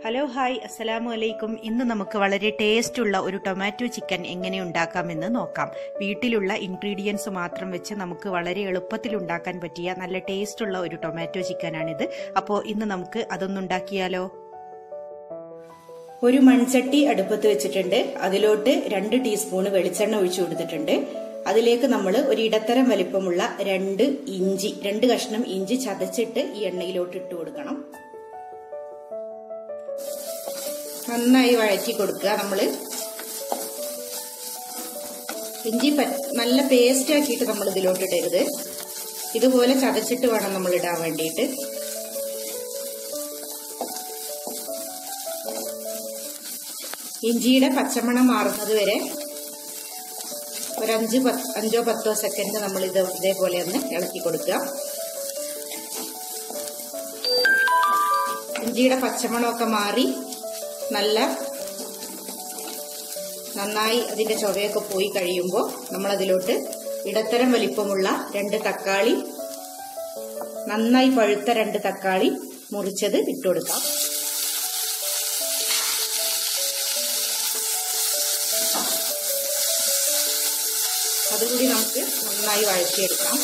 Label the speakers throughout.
Speaker 1: hello hi അസ്സലാമു അലൈക്കും ഇന്ന് നമുക്ക് വളരെ ടേസ്റ്റ് ഉള്ള ഒരു ടൊമാറ്റോ ചിക്കൻ എങ്ങനെ ഉണ്ടാക്കാമെന്ന് നോക്കാം വീട്ടിലുള്ള ഇൻഗ്രീഡിയൻസ് മാത്രം വെച്ച് നമുക്ക് വളരെ എളുപ്പത്തിൽ ഉണ്ടാക്കാൻ പറ്റിയ നല്ല ടേസ്റ്റ് ഉള്ള ഒരു ടൊമാറ്റോ ചിക്കനാണിത് അപ്പോൾ ഇന്ന് നമുക്ക് അതൊന്നുണ്ടാക്കിയാലോ ഒരു മൺചട്ടി അടുപ്പത്ത് വെച്ചിട്ടുണ്ട് അതിലോട്ട് രണ്ട് ടീസ്പൂൺ വെളിച്ചെണ്ണ ഒഴിച്ചു കൊടുത്തിട്ടുണ്ട് അതിലേക്ക് നമ്മൾ ഒരു ഇടത്തരം വലിപ്പമുള്ള രണ്ട് ഇഞ്ചി രണ്ട് കഷ്ണം ഇഞ്ചി ചതച്ചിട്ട് ഈ എണ്ണയിലോട്ട് ഇട്ട് കൊടുക്കണം നന്നായി വഴറ്റി കൊടുക്കുക നമ്മള് ഇഞ്ചി നല്ല പേസ്റ്റ് ആക്കിയിട്ട് നമ്മൾ ഇതിലോട്ട് ഇടരുത് ഇതുപോലെ ചതച്ചിട്ട് വേണം നമ്മൾ ഇടാൻ വേണ്ടിയിട്ട് ഇഞ്ചിയുടെ പച്ചമണം മാറുന്നത് വരെ ഒരു അഞ്ച് അഞ്ചോ പത്തോ സെക്കൻഡ് നമ്മൾ ഇത് ഇതേപോലെ ഒന്ന് ഇളക്കി കൊടുക്കുക ഇഞ്ചിയുടെ പച്ചമണമൊക്കെ മാറി നല്ല നന്നായി അതിന്റെ ചൊവയൊക്കെ പോയി കഴിയുമ്പോൾ നമ്മൾ അതിലോട്ട് ഇടത്തരം വലിപ്പമുള്ള രണ്ട് തക്കാളി നന്നായി പഴുത്ത രണ്ട് തക്കാളി മുറിച്ചത് ഇട്ടുകൊടുക്കാം അതുകൂടി നമുക്ക് നന്നായി വഴറ്റിയെടുക്കാം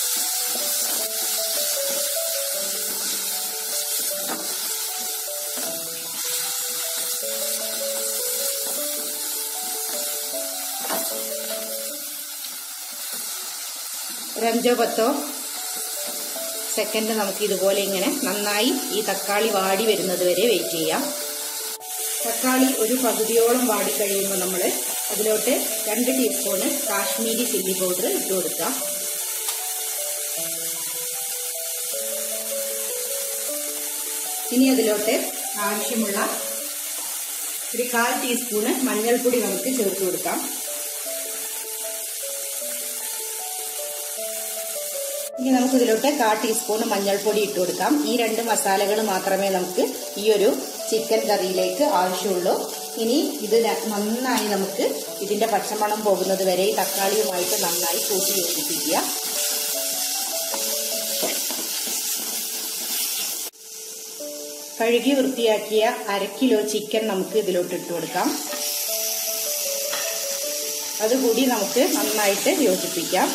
Speaker 1: ഒരു അഞ്ചോ പത്തോ സെക്കൻഡ് നമുക്ക് ഇതുപോലെ ഇങ്ങനെ നന്നായി ഈ തക്കാളി വാടി വരുന്നത് വരെ വെയിറ്റ് ചെയ്യാം തക്കാളി ഒരു പകുതിയോളം വാടി കഴിയുമ്പോൾ നമ്മൾ അതിലോട്ട് രണ്ട് ടീസ്പൂണ് കാശ്മീരി ചില്ലി പൗഡർ ഇട്ട് കൊടുക്കാം ഇനി അതിലോട്ട് ആവശ്യമുള്ള ഒരു കാൽ ടീസ്പൂണ് മഞ്ഞൾപ്പൊടി നമുക്ക് ചേർത്ത് കൊടുക്കാം ഇനി നമുക്ക് ഇതിലോട്ട് കാ ടീസ്പൂൺ മഞ്ഞൾപ്പൊടി ഇട്ട് കൊടുക്കാം ഈ രണ്ട് മസാലകൾ മാത്രമേ നമുക്ക് ഈ ഒരു ചിക്കൻ കറിയിലേക്ക് ആവശ്യമുള്ളൂ ഇനി ഇത് നന്നായി നമുക്ക് ഇതിന്റെ പച്ചമണം പോകുന്നത് വരെ ഈ തക്കാളിയുമായിട്ട് നന്നായി കൂട്ടി യോജിപ്പിക്കുക കഴുകി വൃത്തിയാക്കിയ അര കിലോ ചിക്കൻ നമുക്ക് ഇതിലോട്ട് ഇട്ട് കൊടുക്കാം അതുകൂടി നമുക്ക് നന്നായിട്ട് യോജിപ്പിക്കാം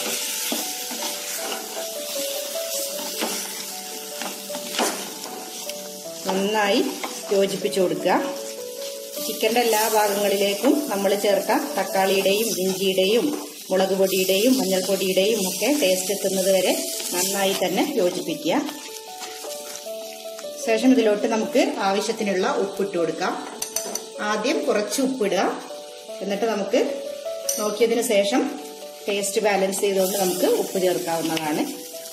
Speaker 1: നന്നായി യോജിപ്പിച്ചു കൊടുക്കുക ചിക്കൻ്റെ എല്ലാ ഭാഗങ്ങളിലേക്കും നമ്മൾ ചേർത്ത തക്കാളിയുടെയും ഇഞ്ചിയുടെയും മുളക് പൊടിയുടെയും മഞ്ഞൾപ്പൊടിയുടെയും ഒക്കെ ടേസ്റ്റ് എത്തുന്നത് വരെ നന്നായി തന്നെ യോജിപ്പിക്കുക ശേഷം ഇതിലോട്ട് നമുക്ക് ആവശ്യത്തിനുള്ള ഉപ്പിട്ട് കൊടുക്കാം ആദ്യം കുറച്ച് ഉപ്പിടുക എന്നിട്ട് നമുക്ക് നോക്കിയതിന് ശേഷം ടേസ്റ്റ് ബാലൻസ് ചെയ്തുകൊണ്ട് നമുക്ക് ഉപ്പ് ചേർക്കാവുന്നതാണ്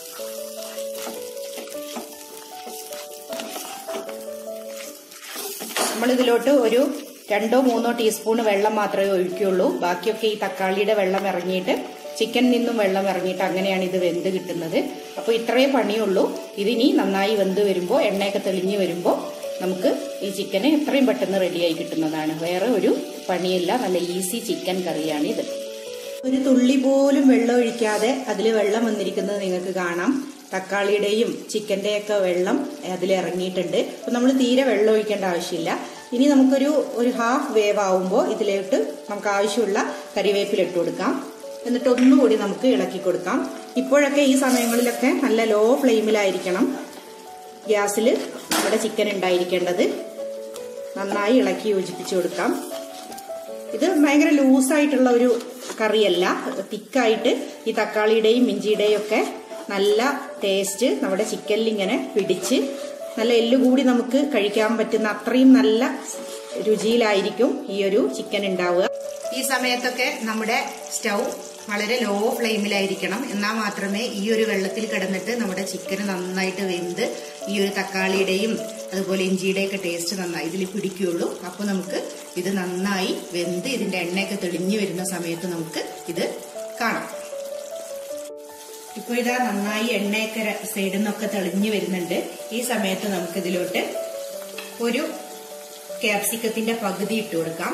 Speaker 1: നമ്മളിതിലോട്ട് ഒരു രണ്ടോ മൂന്നോ ടീസ്പൂൺ വെള്ളം മാത്രമേ ഒഴിക്കുകയുള്ളൂ ബാക്കിയൊക്കെ ഈ തക്കാളിയുടെ വെള്ളം ഇറങ്ങിയിട്ട് ചിക്കനിൽ നിന്നും വെള്ളം ഇറങ്ങിയിട്ട് അങ്ങനെയാണ് ഇത് വെന്ത് കിട്ടുന്നത് അപ്പോൾ ഇത്രയേ പണിയുള്ളൂ ഇതിനി നന്നായി വെന്ത് വരുമ്പോൾ എണ്ണയൊക്കെ തെളിഞ്ഞ് വരുമ്പോൾ നമുക്ക് ഈ ചിക്കന് എത്രയും പെട്ടെന്ന് റെഡിയായി കിട്ടുന്നതാണ് വേറെ ഒരു പണിയില്ല നല്ല ഈസി ചിക്കൻ കറിയാണ് ഇത് ഒരു തുള്ളി പോലും വെള്ളം ഒഴിക്കാതെ അതിൽ വെള്ളം വന്നിരിക്കുന്നത് നിങ്ങൾക്ക് കാണാം തക്കാളിയുടെയും ചിക്കൻ്റെയൊക്കെ വെള്ളം അതിൽ ഇറങ്ങിയിട്ടുണ്ട് അപ്പം നമ്മൾ തീരെ വെള്ളം ഒഴിക്കേണ്ട ആവശ്യമില്ല ഇനി നമുക്കൊരു ഒരു ഹാഫ് വേവ് ആവുമ്പോൾ ഇതിലോട്ട് നമുക്ക് ആവശ്യമുള്ള കരിവേപ്പില ഇട്ട് കൊടുക്കാം എന്നിട്ട് ഒന്നുകൂടി നമുക്ക് ഇളക്കി കൊടുക്കാം ഇപ്പോഴൊക്കെ ഈ സമയങ്ങളിലൊക്കെ നല്ല ലോ ഫ്ലെയിമിലായിരിക്കണം ഗ്യാസിൽ നമ്മുടെ ചിക്കൻ ഉണ്ടായിരിക്കേണ്ടത് നന്നായി ഇളക്കി യോജിപ്പിച്ചു കൊടുക്കാം ഇത് ഭയങ്കര ലൂസായിട്ടുള്ള ഒരു കറിയല്ല തിക്കായിട്ട് ഈ തക്കാളിയുടെയും ഇഞ്ചിയുടെയും ഒക്കെ നല്ല ടേസ്റ്റ് നമ്മുടെ ചിക്കനിൽ ഇങ്ങനെ പിടിച്ച് നല്ല എല്ലുകൂടി നമുക്ക് കഴിക്കാൻ പറ്റുന്ന അത്രയും നല്ല രുചിയിലായിരിക്കും ഈ ഒരു ചിക്കൻ ഉണ്ടാവുക ഈ സമയത്തൊക്കെ നമ്മുടെ സ്റ്റൗ വളരെ ലോ ഫ്ലെയിമിലായിരിക്കണം എന്നാൽ മാത്രമേ ഈ ഒരു വെള്ളത്തിൽ കിടന്നിട്ട് നമ്മുടെ ചിക്കൻ നന്നായിട്ട് വെന്ത് ഈ ഒരു തക്കാളിയുടെയും അതുപോലെ ഇഞ്ചിയുടെയൊക്കെ ടേസ്റ്റ് നന്നായി ഇതിൽ പിടിക്കുകയുള്ളൂ അപ്പോൾ നമുക്ക് ഇത് നന്നായി വെന്ത് ഇതിന്റെ എണ്ണയൊക്കെ തെളിഞ്ഞു വരുന്ന സമയത്ത് നമുക്ക് ഇത് കാണാം ഇപ്പൊ ഇതാ നന്നായി എണ്ണയൊക്കെ സൈഡിൽ നിന്നൊക്കെ തെളിഞ്ഞു വരുന്നുണ്ട് ഈ സമയത്ത് നമുക്ക് ഇതിലോട്ട് ഒരു ക്യാപ്സിക്കത്തിന്റെ പകുതി ഇട്ട് കൊടുക്കാം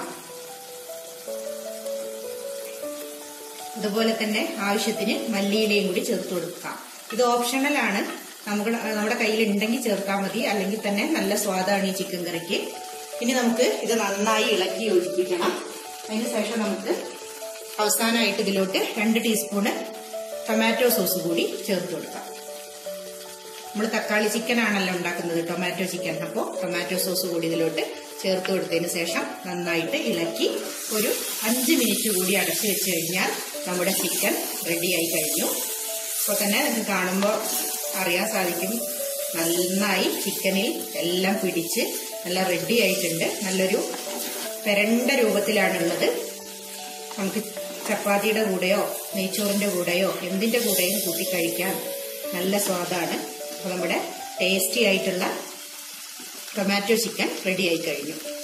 Speaker 1: അതുപോലെ തന്നെ ആവശ്യത്തിന് മല്ലിയിലയും കൂടി ചേർത്ത് കൊടുക്കാം ഇത് ഓപ്ഷണൽ ആണ് നമുക്ക് നമ്മുടെ കയ്യിൽ ഉണ്ടെങ്കിൽ ചേർത്താൽ മതി അല്ലെങ്കിൽ തന്നെ നല്ല സ്വാദാണ് ഈ ചിക്കൻ കറിക്ക് ഇനി നമുക്ക് ഇത് നന്നായി ഇളക്കി യോജിപ്പിക്കണം അതിന് ശേഷം നമുക്ക് അവസാനമായിട്ട് ഇതിലോട്ട് രണ്ട് ടീസ്പൂണ് ടൊമാറ്റോ സോസ് കൂടി ചേർത്ത് കൊടുക്കാം നമ്മൾ തക്കാളി ചിക്കൻ ആണല്ലോ ഉണ്ടാക്കുന്നത് ടൊമാറ്റോ ചിക്കൻ അപ്പോൾ ടൊമാറ്റോ സോസ് കൂടി ഇതിലോട്ട് ചേർത്ത് കൊടുത്തതിന് ശേഷം നന്നായിട്ട് ഇളക്കി ഒരു അഞ്ച് മിനിറ്റ് കൂടി അടച്ചു വെച്ച് കഴിഞ്ഞാൽ നമ്മുടെ ചിക്കൻ റെഡിയായി കഴിഞ്ഞു അപ്പോൾ തന്നെ നിങ്ങൾക്ക് കാണുമ്പോൾ അറിയാൻ സാധിക്കും നന്നായി ചിക്കനിൽ എല്ലാം പിടിച്ച് നല്ല റെഡി ആയിട്ടുണ്ട് നല്ലൊരു പെരണ്ട രൂപത്തിലാണുള്ളത് നമുക്ക് ചപ്പാത്തിയുടെ കൂടെയോ നെയ്ച്ചോറിന്റെ കൂടെയോ എന്തിന്റെ കൂടെയും കൂട്ടി കഴിക്കാൻ നല്ല സ്വാദാണ് അപ്പോൾ നമ്മുടെ ടേസ്റ്റി ആയിട്ടുള്ള ടൊമാറ്റോ ചിക്കൻ റെഡി ആയി കഴിഞ്ഞു